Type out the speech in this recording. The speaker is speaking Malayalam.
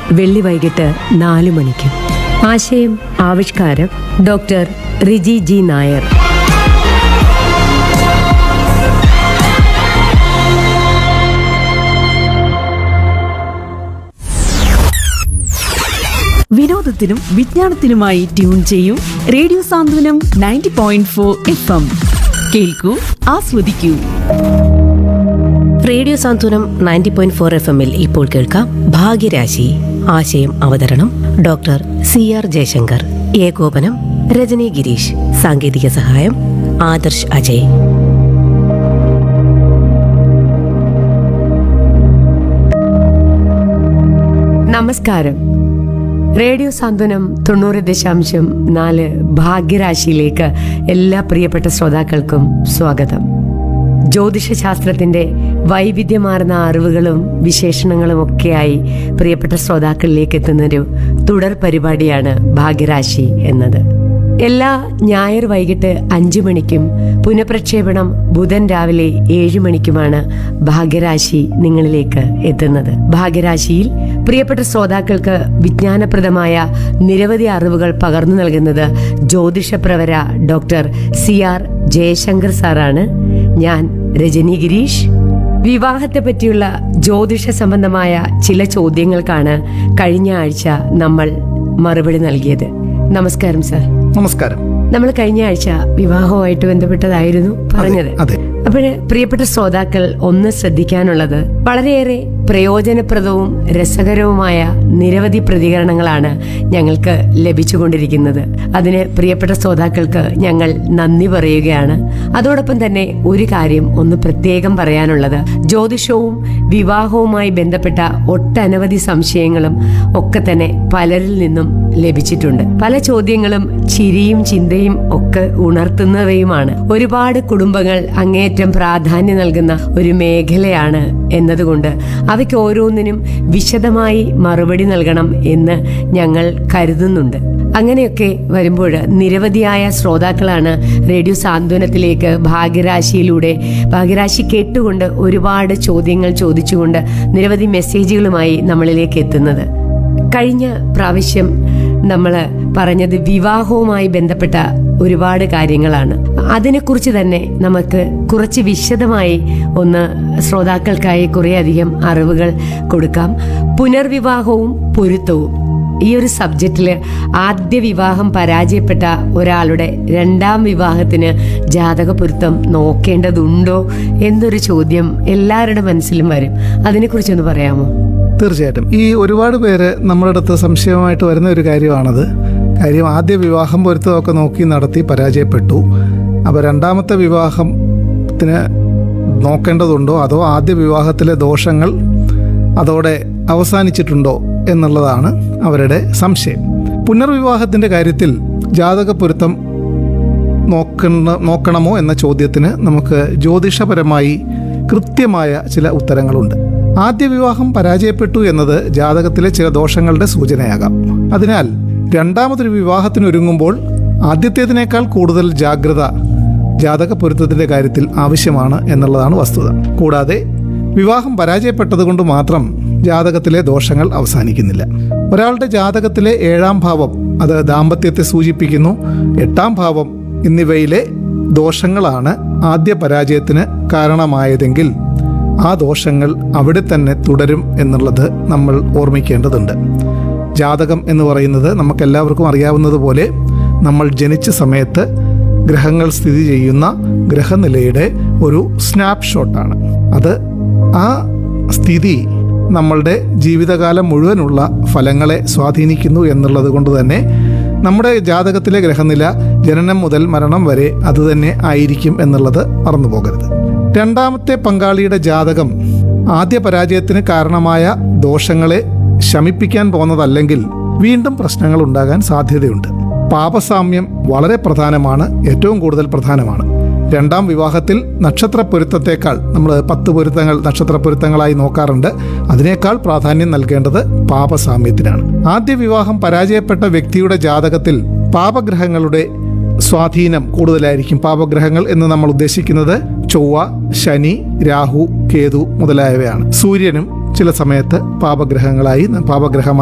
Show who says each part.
Speaker 1: വെള്ളി വൈകിട്ട് നാലു മണിക്ക് ആശയം ആവിഷ്കാരം ഡോക്ടർ റിജി ജി നായർ
Speaker 2: വിനോദത്തിനും വിജ്ഞാനത്തിനുമായി ട്യൂൺ ചെയ്യൂ radio Santhwanam ninety point four F M കേൾക്കൂ ആസ്വദിക്കൂ
Speaker 1: radio Santhwanam ninety point four F എമ്മിൽ ഇപ്പോൾ കേൾക്കാം ഭാഗ്യരാശി ആശയം അവതരണം ഡോക്ടർ സി ആർ ജയശങ്കർ ഏകോപനം രജനി ഗിരീഷ് സാങ്കേതിക സഹായം ആദർശ് അജയ് നമസ്കാരം റേഡിയോ സാന്ത്വനം തൊണ്ണൂറ് ദശാംശം നാല് ഭാഗ്യരാശിയിലേക്ക് എല്ലാ പ്രിയപ്പെട്ട ശ്രോതാക്കൾക്കും സ്വാഗതം ജ്യോതിഷശാസ്ത്രത്തിന്റെ വൈവിധ്യമാർന്ന അറിവുകളും വിശേഷണങ്ങളും ഒക്കെയായി പ്രിയപ്പെട്ട ശ്രോതാക്കളിലേക്ക് എത്തുന്നൊരു തുടർ പരിപാടിയാണ് ഭാഗ്യരാശി എന്നത് എല്ലാ ഞായർ വൈകിട്ട് അഞ്ചു മണിക്കും പുനഃപ്രക്ഷേപണം ബുധൻ രാവിലെ ഏഴ് മണിക്കുമാണ് ഭാഗ്യരാശി നിങ്ങളിലേക്ക് എത്തുന്നത് ഭാഗ്യരാശിയിൽ പ്രിയപ്പെട്ട ശ്രോതാക്കൾക്ക് വിജ്ഞാനപ്രദമായ നിരവധി അറിവുകൾ പകർന്നു നൽകുന്നത് ജ്യോതിഷപ്രവര ഡോക്ടർ സി ആർ ജയശങ്കർ സാറാണ് ഞാൻ രജനി ഗിരീഷ് വിവാഹത്തെ പറ്റിയുള്ള ജ്യോതിഷ സംബന്ധമായ ചില ചോദ്യങ്ങൾക്കാണ് കഴിഞ്ഞ ആഴ്ച നമ്മൾ മറുപടി നൽകിയത് നമസ്കാരം സാർ
Speaker 3: നമസ്കാരം
Speaker 1: നമ്മൾ കഴിഞ്ഞ ആഴ്ച വിവാഹവുമായിട്ട് ബന്ധപ്പെട്ടതായിരുന്നു പറഞ്ഞത്
Speaker 3: അതെ
Speaker 1: അപ്പോഴ് പ്രിയപ്പെട്ട ശ്രോതാക്കൾ ഒന്ന് ശ്രദ്ധിക്കാനുള്ളത് വളരെയേറെ പ്രയോജനപ്രദവും രസകരവുമായ നിരവധി പ്രതികരണങ്ങളാണ് ഞങ്ങൾക്ക് ലഭിച്ചുകൊണ്ടിരിക്കുന്നത് അതിന് പ്രിയപ്പെട്ട ശ്രോതാക്കൾക്ക് ഞങ്ങൾ നന്ദി പറയുകയാണ് അതോടൊപ്പം തന്നെ ഒരു കാര്യം ഒന്ന് പ്രത്യേകം പറയാനുള്ളത് ജ്യോതിഷവും വിവാഹവുമായി ബന്ധപ്പെട്ട ഒട്ടനവധി സംശയങ്ങളും ഒക്കെ തന്നെ പലരിൽ നിന്നും ലഭിച്ചിട്ടുണ്ട് പല ചോദ്യങ്ങളും ചിരിയും ചിന്തയും ഒക്കെ ഉണർത്തുന്നവയുമാണ് ഒരുപാട് കുടുംബങ്ങൾ അങ്ങേയറ്റം പ്രാധാന്യം നൽകുന്ന ഒരു മേഖലയാണ് എന്നതുകൊണ്ട് അവയ്ക്ക് ഓരോന്നിനും വിശദമായി മറുപടി നൽകണം എന്ന് ഞങ്ങൾ കരുതുന്നുണ്ട് അങ്ങനെയൊക്കെ വരുമ്പോൾ നിരവധിയായ ശ്രോതാക്കളാണ് റേഡിയോ സാന്ത്വനത്തിലേക്ക് ഭാഗ്യരാശിയിലൂടെ ഭാഗ്യരാശി കേട്ടുകൊണ്ട് ഒരുപാട് ചോദ്യങ്ങൾ ചോദിച്ചുകൊണ്ട് നിരവധി മെസ്സേജുകളുമായി നമ്മളിലേക്ക് എത്തുന്നത് കഴിഞ്ഞ പ്രാവശ്യം നമ്മൾ പറഞ്ഞത് വിവാഹവുമായി ബന്ധപ്പെട്ട ഒരുപാട് കാര്യങ്ങളാണ് അതിനെക്കുറിച്ച് തന്നെ നമുക്ക് കുറച്ച് വിശദമായി ഒന്ന് ശ്രോതാക്കൾക്കായി കുറേയധികം അറിവുകൾ കൊടുക്കാം പുനർവിവാഹവും പൊരുത്തവും ഈ ഒരു സബ്ജക്റ്റിൽ ആദ്യ വിവാഹം പരാജയപ്പെട്ട ഒരാളുടെ രണ്ടാം വിവാഹത്തിന് ജാതക പൊരുത്തം നോക്കേണ്ടതുണ്ടോ എന്നൊരു ചോദ്യം എല്ലാവരുടെ മനസ്സിലും വരും അതിനെക്കുറിച്ചൊന്ന് പറയാമോ
Speaker 3: തീർച്ചയായിട്ടും ഈ ഒരുപാട് പേര് നമ്മുടെ അടുത്ത് സംശയമായിട്ട് വരുന്ന ഒരു കാര്യമാണത് കാര്യം ആദ്യ വിവാഹം പൊരുത്തമൊക്കെ നോക്കി നടത്തി പരാജയപ്പെട്ടു അപ്പോൾ രണ്ടാമത്തെ വിവാഹത്തിന് നോക്കേണ്ടതുണ്ടോ അതോ ആദ്യ വിവാഹത്തിലെ ദോഷങ്ങൾ അതോടെ അവസാനിച്ചിട്ടുണ്ടോ എന്നുള്ളതാണ് അവരുടെ സംശയം പുനർവിവാഹത്തിൻ്റെ കാര്യത്തിൽ ജാതക പൊരുത്തം നോക്കണ നോക്കണമോ എന്ന ചോദ്യത്തിന് നമുക്ക് ജ്യോതിഷപരമായി കൃത്യമായ ചില ഉത്തരങ്ങളുണ്ട് ആദ്യ വിവാഹം പരാജയപ്പെട്ടു എന്നത് ജാതകത്തിലെ ചില ദോഷങ്ങളുടെ സൂചനയാകാം അതിനാൽ രണ്ടാമതൊരു വിവാഹത്തിനൊരുങ്ങുമ്പോൾ ആദ്യത്തേതിനേക്കാൾ കൂടുതൽ ജാഗ്രത ജാതക പൊരുത്തത്തിന്റെ കാര്യത്തിൽ ആവശ്യമാണ് എന്നുള്ളതാണ് വസ്തുത കൂടാതെ വിവാഹം പരാജയപ്പെട്ടതുകൊണ്ട് മാത്രം ജാതകത്തിലെ ദോഷങ്ങൾ അവസാനിക്കുന്നില്ല ഒരാളുടെ ജാതകത്തിലെ ഏഴാം ഭാവം അത് ദാമ്പത്യത്തെ സൂചിപ്പിക്കുന്നു എട്ടാം ഭാവം എന്നിവയിലെ ദോഷങ്ങളാണ് ആദ്യ പരാജയത്തിന് കാരണമായതെങ്കിൽ ആ ദോഷങ്ങൾ അവിടെ തന്നെ തുടരും എന്നുള്ളത് നമ്മൾ ഓർമ്മിക്കേണ്ടതുണ്ട് ജാതകം എന്ന് പറയുന്നത് നമുക്കെല്ലാവർക്കും അറിയാവുന്നതുപോലെ നമ്മൾ ജനിച്ച സമയത്ത് ഗ്രഹങ്ങൾ സ്ഥിതി ചെയ്യുന്ന ഗ്രഹനിലയുടെ ഒരു സ്നാപ്ഷോട്ടാണ് അത് ആ സ്ഥിതി നമ്മളുടെ ജീവിതകാലം മുഴുവനുള്ള ഫലങ്ങളെ സ്വാധീനിക്കുന്നു എന്നുള്ളത് കൊണ്ട് തന്നെ നമ്മുടെ ജാതകത്തിലെ ഗ്രഹനില ജനനം മുതൽ മരണം വരെ അതുതന്നെ ആയിരിക്കും എന്നുള്ളത് മറന്നു പോകരുത് രണ്ടാമത്തെ പങ്കാളിയുടെ ജാതകം ആദ്യ പരാജയത്തിന് കാരണമായ ദോഷങ്ങളെ ശമിപ്പിക്കാൻ പോകുന്നതല്ലെങ്കിൽ വീണ്ടും പ്രശ്നങ്ങൾ ഉണ്ടാകാൻ സാധ്യതയുണ്ട് പാപസാമ്യം വളരെ പ്രധാനമാണ് ഏറ്റവും കൂടുതൽ പ്രധാനമാണ് രണ്ടാം വിവാഹത്തിൽ നക്ഷത്ര പൊരുത്തത്തേക്കാൾ നമ്മൾ പത്ത് പൊരുത്തങ്ങൾ നക്ഷത്ര പൊരുത്തങ്ങളായി നോക്കാറുണ്ട് അതിനേക്കാൾ പ്രാധാന്യം നൽകേണ്ടത് പാപസാമ്യത്തിനാണ് ആദ്യ വിവാഹം പരാജയപ്പെട്ട വ്യക്തിയുടെ ജാതകത്തിൽ പാപഗ്രഹങ്ങളുടെ സ്വാധീനം കൂടുതലായിരിക്കും പാപഗ്രഹങ്ങൾ എന്ന് നമ്മൾ ഉദ്ദേശിക്കുന്നത് ചൊവ്വ ശനി രാഹു കേതു മുതലായവയാണ് സൂര്യനും ചില സമയത്ത് പാപഗ്രഹങ്ങളായി പാപഗ്രഹമായി